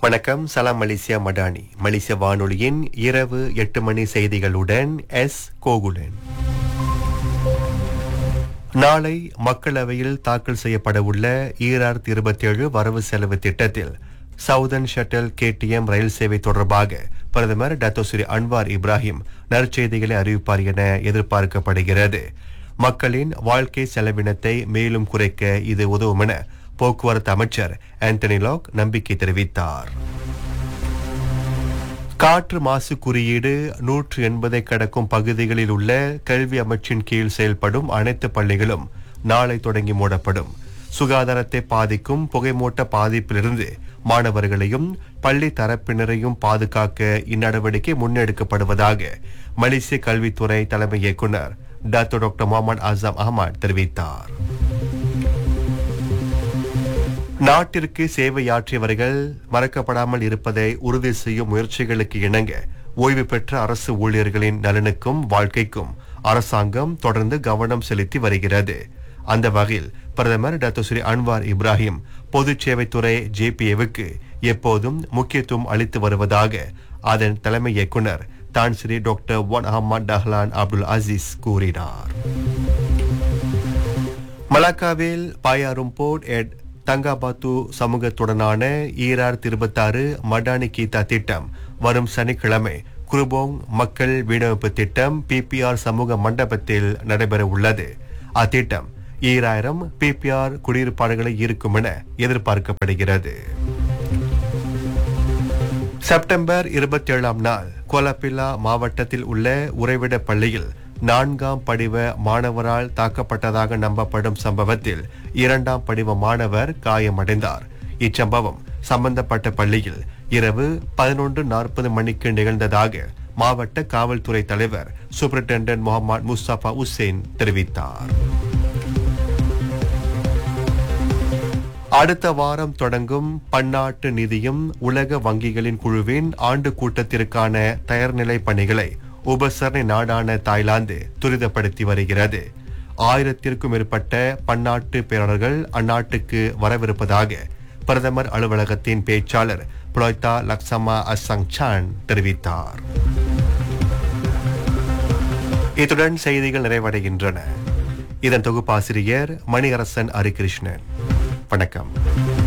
வணக்கம் சலாம் மலேசியா மடானி மலேசிய வானொலியின் இரவு எட்டு மணி செய்திகளுடன் எஸ் கோகுலன் நாளை மக்களவையில் தாக்கல் செய்யப்படவுள்ள ஈராயிரத்தி இருபத்தி ஏழு வரவு செலவு திட்டத்தில் சவுதர்ன் ஷட்டில் கேடிஎம் ரயில் சேவை தொடர்பாக பிரதமர் டத்தோஸ்ரீ அன்வார் இப்ராஹிம் நற்செய்திகளை அறிவிப்பார் என எதிர்பார்க்கப்படுகிறது மக்களின் வாழ்க்கை செலவினத்தை மேலும் குறைக்க இது உதவும் என போக்குவரத்து அமைச்சர் ஆண்டனி லாக் நம்பிக்கை தெரிவித்தார் காற்று மாசு குறியீடு நூற்று எண்பதை கடக்கும் பகுதிகளில் உள்ள கல்வி அமைச்சின் கீழ் செயல்படும் அனைத்து பள்ளிகளும் நாளை தொடங்கி மூடப்படும் சுகாதாரத்தை பாதிக்கும் புகைமூட்ட பாதிப்பிலிருந்து மாணவர்களையும் பள்ளி தரப்பினரையும் பாதுகாக்க இந்நடவடிக்கை முன்னெடுக்கப்படுவதாக மலேசிய கல்வித்துறை தலைமை இயக்குனர் doctor doctor Mohamed Azam Ahmad தெரிவித்தார் நாட்டிற்கு சேவையாற்றியவர்கள் மறக்கப்படாமல் இருப்பதை உறுதி செய்யும் முயற்சிகளுக்கு இணங்க ஓய்வு பெற்ற அரசு ஊழியர்களின் நலனுக்கும் வாழ்க்கைக்கும் அரசாங்கம் தொடர்ந்து கவனம் செலுத்தி வருகிறது அந்த வகையில் பிரதமர் டாக்டர் ஸ்ரீ அன்வார் இப்ராஹிம் பொது சேவைத்துறை ஜேபிஏவுக்கு எப்போதும் முக்கியத்துவம் அளித்து வருவதாக அதன் தலைமை இயக்குனர் தான் ஸ்ரீ டாக்டர் ஒன் அஹமத் டஹ்லான் அப்துல் அசீஸ் கூறினார் மலாக்காவில் பாயாரும்போட் எட் தங்காபாத்து சமூகத்துடனான ஈராயிரத்தி இருபத்தாறு மடானி கீதா திட்டம் வரும் சனிக்கிழமை குருபோங் மக்கள் வீடமைப்பு திட்டம் பிபிஆர் சமூக மண்டபத்தில் நடைபெற உள்ளது அத்திட்டம் ஈராயிரம் பிபிஆர் குடியிருப்பாளர்களை இருக்கும் என எதிர்பார்க்கப்படுகிறது செப்டம்பர் இருபத்தி ஏழாம் நாள் கோலப்பில்லா மாவட்டத்தில் உள்ள உறைவிட பள்ளியில் நான்காம் படிவ மாணவரால் தாக்கப்பட்டதாக நம்பப்படும் சம்பவத்தில் இரண்டாம் படிவ மாணவர் காயமடைந்தார் இச்சம்பவம் சம்பந்தப்பட்ட பள்ளியில் இரவு பதினொன்று நாற்பது மணிக்கு நிகழ்ந்ததாக மாவட்ட காவல்துறை தலைவர் சூப்பரிண்டென்டன்ட் முகமது முஸ்தபா உசேன் தெரிவித்தார் அடுத்த வாரம் தொடங்கும் பன்னாட்டு நிதியும் உலக வங்கிகளின் குழுவின் ஆண்டு கூட்டத்திற்கான தயார்நிலை பணிகளை உபசரணை நாடான தாய்லாந்து துரிதப்படுத்தி வருகிறது ஆயிரத்திற்கும் மேற்பட்ட பன்னாட்டு பேரர்கள் அந்நாட்டுக்கு வரவிருப்பதாக பிரதமர் அலுவலகத்தின் பேச்சாளர் புலோய்தா லக்ஸமா அசங் சான் தெரிவித்தார் இத்துடன் செய்திகள் நிறைவடைகின்றன இதன் தொகுப்பாசிரியர் மணியரசன் ஹரிகிருஷ்ணன் வணக்கம்